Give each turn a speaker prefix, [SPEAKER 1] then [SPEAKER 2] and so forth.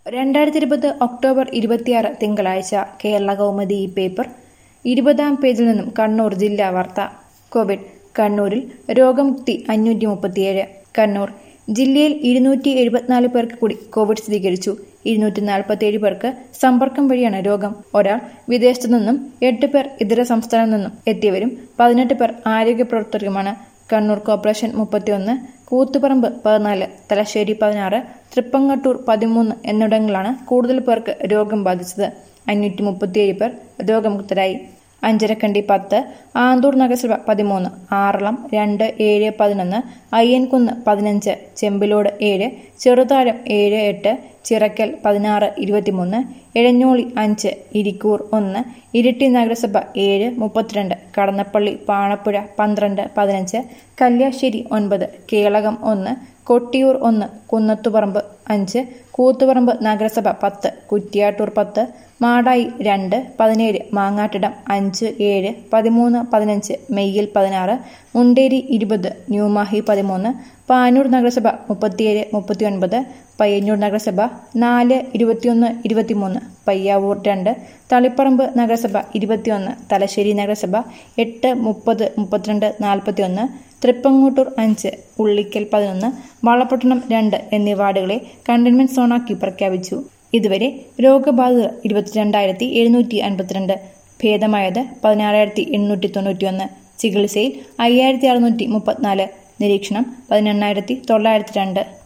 [SPEAKER 1] രണ്ടായിരത്തി ഇരുപത് ഒക്ടോബർ ഇരുപത്തിയാറ് തിങ്കളാഴ്ച കേരള കൗമുദി ഈ പേപ്പർ ഇരുപതാം പേജിൽ നിന്നും കണ്ണൂർ ജില്ലാ വാർത്ത കോവിഡ് കണ്ണൂരിൽ രോഗമുക്തി അഞ്ഞൂറ്റി മുപ്പത്തിയേഴ് കണ്ണൂർ ജില്ലയിൽ ഇരുന്നൂറ്റി എഴുപത്തിനാല് പേർക്ക് കൂടി കോവിഡ് സ്ഥിരീകരിച്ചു ഇരുന്നൂറ്റി നാൽപ്പത്തിയേഴ് പേർക്ക് സമ്പർക്കം വഴിയാണ് രോഗം ഒരാൾ വിദേശത്തു നിന്നും എട്ട് പേർ ഇതര സംസ്ഥാനത്തു നിന്നും എത്തിയവരും പതിനെട്ട് പേർ ആരോഗ്യ പ്രവർത്തകരുമാണ് കണ്ണൂർ കോർപ്പറേഷൻ മുപ്പത്തിയൊന്ന് കൂത്തുപറമ്പ് പതിനാല് തലശ്ശേരി പതിനാറ് തൃപ്പങ്ങട്ടൂർ പതിമൂന്ന് എന്നിവിടങ്ങളിലാണ് കൂടുതൽ പേർക്ക് രോഗം ബാധിച്ചത് അഞ്ഞൂറ്റി മുപ്പത്തിയേഴ് പേർ രോഗമുക്തരായി അഞ്ചരക്കണ്ടി പത്ത് ആന്തൂർ നഗരസഭ പതിമൂന്ന് ആറളം രണ്ട് ഏഴ് പതിനൊന്ന് അയ്യൻകുന്ന് പതിനഞ്ച് ചെമ്പിലോട് ഏഴ് ചെറുതാഴം ഏഴ് എട്ട് ചിറക്കൽ പതിനാറ് ഇരുപത്തിമൂന്ന് എഴഞ്ഞോളി അഞ്ച് ഇരിക്കൂർ ഒന്ന് ഇരിട്ടി നഗരസഭ ഏഴ് മുപ്പത്തിരണ്ട് കടന്നപ്പള്ളി പാണപ്പുഴ പന്ത്രണ്ട് പതിനഞ്ച് കല്യാശ്ശേരി ഒൻപത് കേളകം ഒന്ന് കൊട്ടിയൂർ ഒന്ന് കുന്നത്തുപറമ്പ് അഞ്ച് കൂത്തുപറമ്പ് നഗരസഭ പത്ത് കുറ്റിയാട്ടൂർ പത്ത് മാടായി രണ്ട് പതിനേഴ് മാങ്ങാട്ടിടം അഞ്ച് ഏഴ് പതിമൂന്ന് പതിനഞ്ച് മെയ്യിൽ പതിനാറ് മുണ്ടേരി ഇരുപത് ന്യൂമാഹി പതിമൂന്ന് പാനൂർ നഗരസഭ മുപ്പത്തിയേഴ് മുപ്പത്തിയൊൻപത് പയ്യന്നൂർ നഗരസഭ നാല് ഇരുപത്തിയൊന്ന് ഇരുപത്തിമൂന്ന് പയ്യാവൂർ രണ്ട് തളിപ്പറമ്പ് നഗരസഭ ഇരുപത്തിയൊന്ന് തലശ്ശേരി നഗരസഭ എട്ട് മുപ്പത് മുപ്പത്തിരണ്ട് നാൽപ്പത്തിയൊന്ന് തൃപ്പങ്ങോട്ടൂർ അഞ്ച് ഉള്ളിക്കൽ പതിനൊന്ന് വളപട്ടണം രണ്ട് എന്നീ വാർഡുകളെ കണ്ടെയ്ൻമെന്റ് സോണാക്കി പ്രഖ്യാപിച്ചു ഇതുവരെ രോഗബാധിതർ ഇരുപത്തിരണ്ടായിരത്തി എഴുന്നൂറ്റി അൻപത്തിരണ്ട് ഭേദമായത് പതിനാറായിരത്തി എണ്ണൂറ്റി തൊണ്ണൂറ്റിയൊന്ന് ചികിത്സയിൽ അയ്യായിരത്തി അറുന്നൂറ്റി മുപ്പത്തിനാല് നിരീക്ഷണം പതിനെണ്ണായിരത്തി തൊള്ളായിരത്തി രണ്ട്